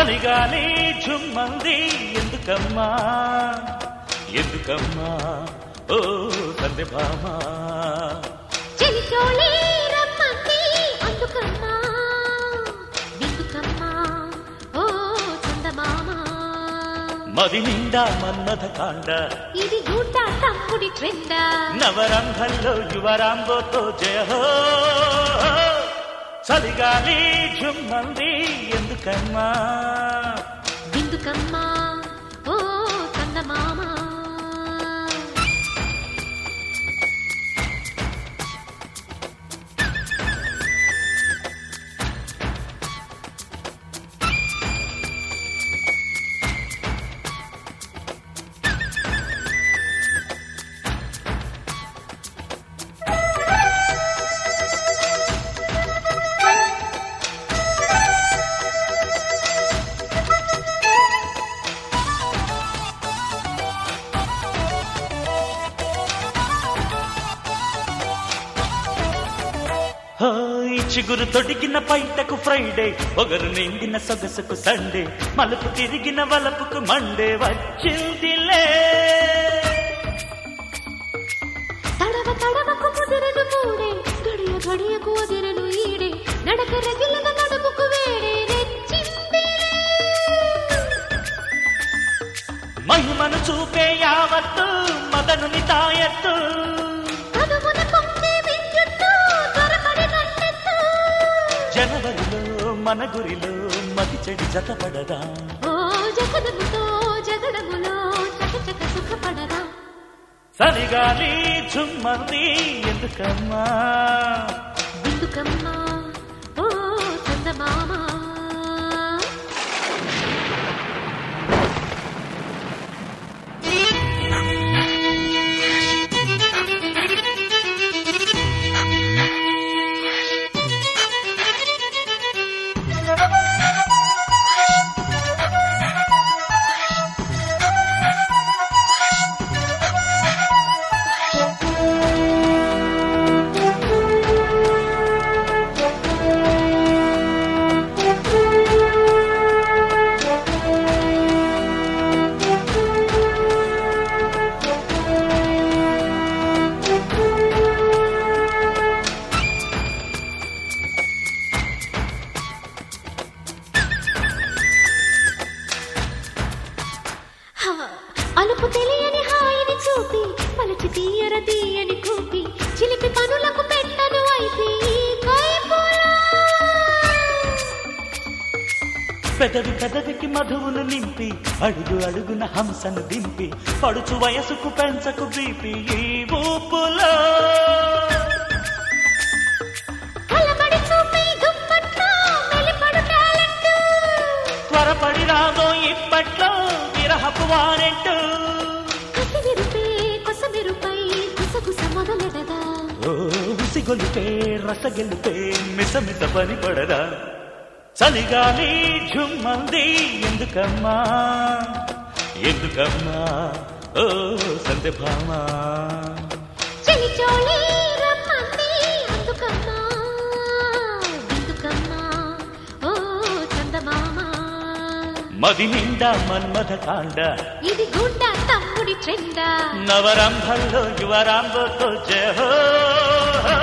చలిగాలి ఝుమ్మంది ఎందుకమ్మా ఎందుకమ్మా ఓ సంధ్య భామా చెలిచోళి రమ్మంది అందుకమ్మా విందుకమ్మా ఓ చందమామ మది నిండా మన్మథ కాండ ఇది గుడ్డ తమ్ముడి ట్రెండ నవరంభంలో యువరాంబోతో జయ హో చలిగాలి ఝుమ్మంది ఎందుకమ్మా విందుకమ్మా ఓ చందమామ హాయ్ చిగురు తొడిగిన పైటకు ఫ్రైడే ఒగరు నిండిన సొగసుకు సండే మలుపు తిరిగిన వలపుకు మండే వచ్చిందిలే తడవ తడవకు ముదిరెను మూడే గడియ గడియకు వదిరెను ఈడే నడక రగిలిన నడుముకు వేడే రెచ్చింది మహిమను చూపే యావత్తు మదనుని తాయత్తు కనుమున పొంగే విద్యుత్తు త్వరపడి నన్నెత్తు జనవరిలో మన గురిలో మతి చెడి జతపడదా ఓ జగడముతో జగడములో చకచక సుఖపడరా చలిగాలి చుమ్మంది ఎందుకమ్మా బిందుకమ్మా ఓ చందమామ హా, అలుపు తెలియని హాయిని చూపి పలుచి తీయర తీయని కూపి చిలిపి పనులకు పెట్టను అయితే ఈ కైపులా. పెదవి పెదవికి మధువును నింపి అడుగు అడుగున హంసను దింపి పడుచు వయసుకు పెంచకు బీపి ఈ ఊపులో కలబడి చూపి దుప్పట్లో మెలిపడు టాలెంట్. త్వరపడి రాదో ఇప్పట్లో విరహపు వారెంటు కసివిరుపే కొసవిరుపై గుసగుస మొదలెడదా ఓ ఉసిగొలిపే రసగెలిపే మిసమిస పని పడరా చలిగాలి ఝుమ్మంది ఎందుకమ్మా ఎందుకమ్మా ఓ సంధ్యభామా చెలిచోళి రమ్మంది అందుకమ్మా విందుకమ్మా ఓ చందమామ మది నిండా మన్మథ కాండ ఇది గుడ్డ తమ్ముడి ట్రెండా నవరంభంలో యువరాంబతో జయ హో